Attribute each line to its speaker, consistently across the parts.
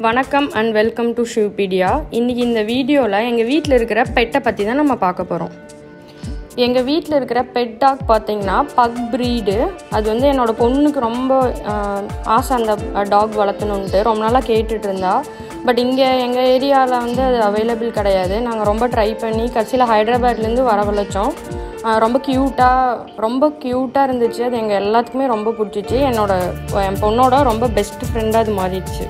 Speaker 1: வணக்கம் and welcome to ஷிவ்பீடியா இன்றைக்கி இந்த வீடியோவில் எங்கள் வீட்டில் இருக்கிற பெட்டை பற்றி தான் நம்ம பார்க்க போகிறோம் எங்கள் வீட்டில் இருக்கிற பெட் டாக் பார்த்தீங்கன்னா பக் ப்ரீடு அது வந்து என்னோடய பொண்ணுக்கு ரொம்ப ஆஹ், ஆசை அந்த டாக் வளர்த்தணுன்ட்டு ரொம்ப நாளாக கேட்டுட்டு இருந்தா பட் இங்கே எங்கள் ஏரியாவில் வந்து அது அவைலபிள் கிடையாது நாங்கள் ரொம்ப ட்ரை பண்ணி கடைசியில் ஹைதராபாத்லேருந்து வரவழைச்சோம் ஆஹ், ரொம்ப க்யூட்டாக ரொம்ப க்யூட்டாக இருந்துச்சு அது எங்கள் எல்லாத்துக்குமே ரொம்ப பிடிச்சிச்சு என்னோட என் பொண்ணோட ரொம்ப பெஸ்ட் ஃப்ரெண்டாக அது மாறிடுச்சு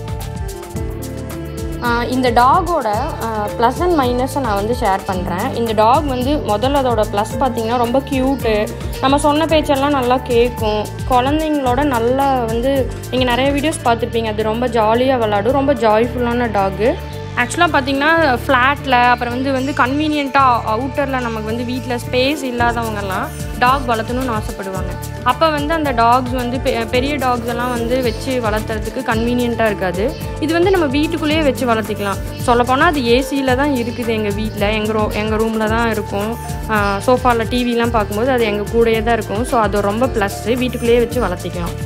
Speaker 1: ஆஹ் இந்த டாகோட ப்ளஸ் அண்ட் மைனஸை நான் வந்து ஷேர் பண்ணுறேன் இந்த டாக் வந்து முதல்ல அதோட ப்ளஸ் பார்த்தீங்கன்னா ரொம்ப க்யூட்டு நம்ம சொன்ன பேச்செல்லாம் நல்லா கேட்கும் குழந்தைங்களோட நல்லா வந்து நீங்கள் நிறைய வீடியோஸ் பார்த்துருப்பீங்க அது ரொம்ப ஜாலியாக விளாடும் ரொம்ப ஜாய்ஃபுல்லான டாகு ஆக்சுவலாக பார்த்தீங்கன்னா ஃப்ளாட்டில் அப்புறம் வந்து வந்து கன்வீனியண்ட்டாக அவுட்டரில் நமக்கு வந்து வீட்டில் ஸ்பேஸ் இல்லாதவங்கெல்லாம் டாக் வளர்த்தணும்னு ஆசைப்படுவாங்க அப்போ வந்து அந்த டாக்ஸ் வந்து பெ- பெரிய டாக்ஸ் எல்லாம் வந்து வச்சு வளர்த்துறதுக்கு கன்வீனியண்ட்டாக இருக்காது இது வந்து நம்ம வீட்டுக்குள்ளேயே வச்சு வளர்த்திக்கலாம் சொல்லப்போனால் அது ஏசியில் தான் இருக்குது எங்கள் வீட்டில் எங்கள் ரூ எங்கள் ரூமில் தான் இருக்கும் சோஃபாவில் டிவிலாம் பார்க்கும்போது அது எங்கள் கூடயே தான் இருக்கும் ஸோ அது ரொம்ப ப்ளஸ்ஸு வீட்டுக்குள்ளேயே வச்சு வளர்த்திக்கலாம்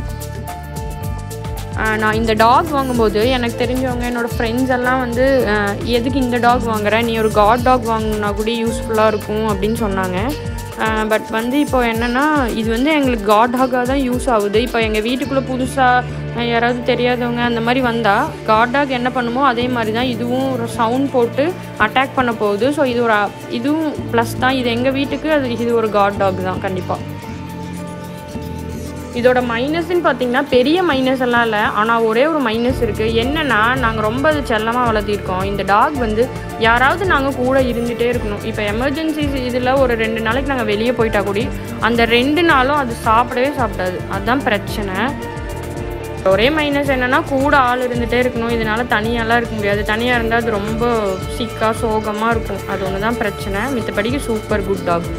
Speaker 1: ஆஹ் நான் இந்த டாக் வாங்கும்போது எனக்கு தெரிஞ்சவங்க என்னோடய ஃப்ரெண்ட்ஸ் எல்லாம் வந்து ஆஹ் எதுக்கு இந்த டாக் வாங்குற நீ ஒரு காட் டாக் வாங்கினா கூட யூஸ்ஃபுல்லாக இருக்கும் அப்படின்னு சொன்னாங்க பட் வந்து இப்போ என்னென்னா இது வந்து எங்களுக்கு காட் டாகாக தான் யூஸ் ஆகுது இப்போ எங்கள் வீட்டுக்குள்ளே புதுசாக யாராவது தெரியாதவங்க அந்த மாதிரி வந்தால் காட் டாக் என்ன பண்ணுமோ அதே மாதிரி தான் இதுவும் ஒரு சவுண்ட் போட்டு அட்டாக் பண்ண போகுது ஸோ இது ஒரு அ- இதுவும் ப்ளஸ் தான் இது எங்கள் வீட்டுக்கு அது இது ஒரு காட் டாக் தான் கண்டிப்பாக இதோட மைனஸ்ன்னு பார்த்தீங்கன்னா பெரிய மைனஸ் எல்லாம் இல்லை ஆனால் ஒரே ஒரு மைனஸ் இருக்குது என்னென்னா நாங்கள் ரொம்ப அது செல்லமாக வளர்த்திருக்கோம் இந்த டாக் வந்து யாராவது நாங்கள் கூட இருந்துகிட்டே இருக்கணும் இப்போ எமர்ஜென்சி இதில் ஒரு ரெண்டு நாளைக்கு நாங்கள் வெளியே போயிட்டா கூடி அந்த ரெண்டு நாளும் அது சாப்பிடவே சாப்பிடாது அதுதான் பிரச்சனை ஒரே மைனஸ் என்னென்னா கூட ஆள் இருந்துகிட்டே இருக்கணும் இதனால தனியாலாம் இருக்க முடியாது தனியாக இருந்தால் அது ரொம்ப சிக்காக சோகமாக இருக்கும் அது ஒன்று தான் பிரச்சனை மித்தபடிக்கு சூப்பர் குட் டாக்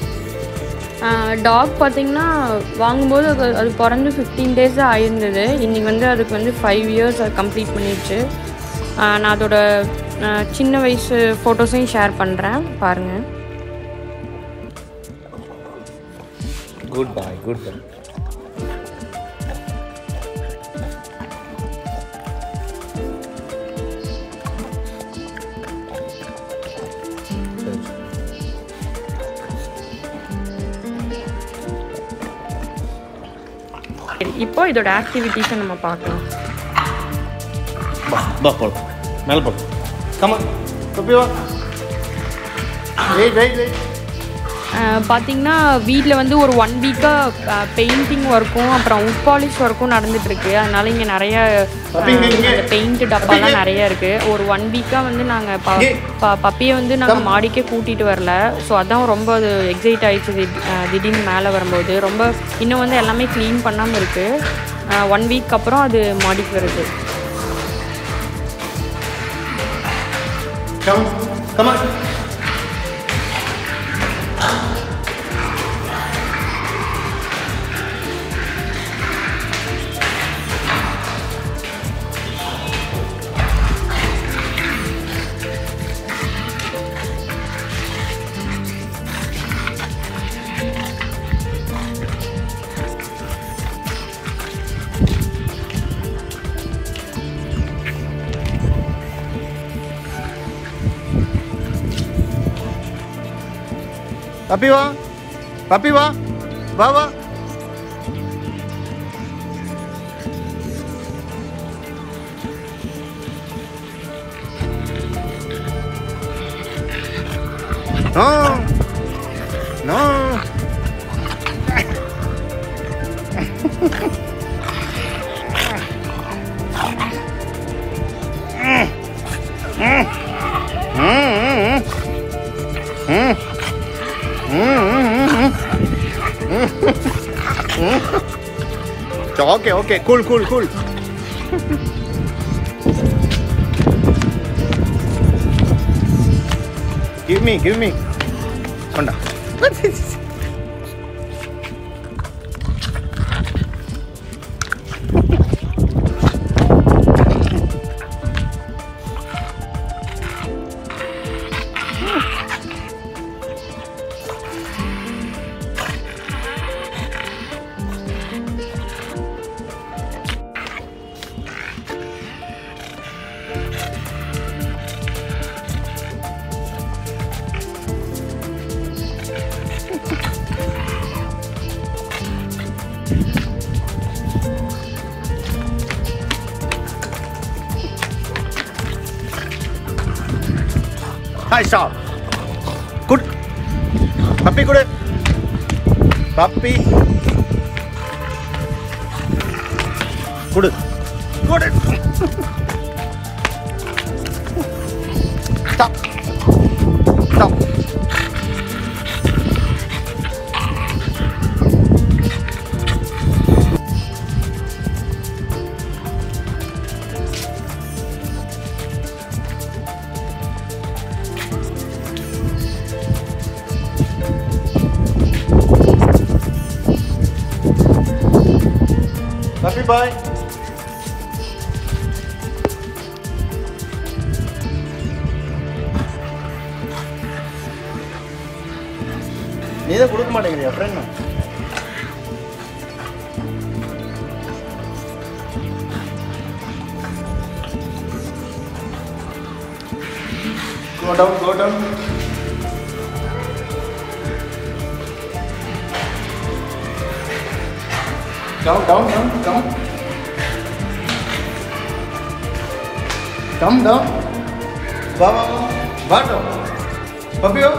Speaker 1: டாக் பார்த்தீங்கன்னா வாங்கும்போது அது அது பிறந்து ஃபிஃப்டீன் டேஸ் தான் ஆயிருந்தது இன்றைக்கி வந்து அதுக்கு வந்து ஃபைவ் இயர்ஸ் அது கம்ப்ளீட் பண்ணிடுச்சு ஆஹ் நான் அதோட ஆஹ் சின்ன வயசு ஃபோட்டோஸையும் ஷேர் பண்ணுறேன் பாருங்கள்
Speaker 2: குட் பாய் குட் பாய்
Speaker 1: சரி இப்போ இதோட ஆக்டிவிட்டீஸை நம்ம பார்க்கலாம்
Speaker 2: பா பா போடு மேலே போடு கமா தொப்பி வா வெயிட் வெயிட் வெயிட்
Speaker 1: பார்த்தீங்கன்னா வீட்டில் வந்து ஒரு ஒன் வீக்காக பெயிண்டிங் ஒர்க்கும் அப்புறம் உட் பாலிஷ் ஒர்க்கும் நடந்துட்டுருக்கு அதனால இங்கே நிறைய
Speaker 2: Puppy இங்க, இங்க.
Speaker 1: பெயிண்ட் டப்பாலாம் நிறைய இருக்குது ஒரு ஒன் வீக்காக வந்து நாங்கள் ப
Speaker 2: இங்கே.
Speaker 1: ப பப்பியை வந்து நாங்கள் மாடிக்கே கூட்டிகிட்டு வரல ஸோ அதான் ரொம்ப அது எக்ஸைட் ஆயிடுச்சு திடீ- அஹ் திடீர்னு மேலே வரும்போது ரொம்ப இன்னும் வந்து எல்லாமே க்ளீன் பண்ணாமல் இருக்குது ஒன் வீக் அப்புறம் அது மாடிக்கு வருது
Speaker 2: கம் கமா பப்பி வா பப்பி வா வா வா No. No. Okay, okay, cool, cool, cool. give me, give me. கொண்டா ஸ்டாப் குட் பப்பி கொடு பப்பி கொடு கொடு ஸ்டாப் ஸ்டாப் பப்பி பாய் நீ தான் கொடுக்க மாட்டேங்கிறியா friend Go down, go down. Down, down, down, down. Come down. Va, va, va. Va down. Papio.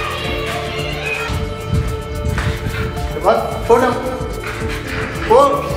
Speaker 2: Va, go down. Go.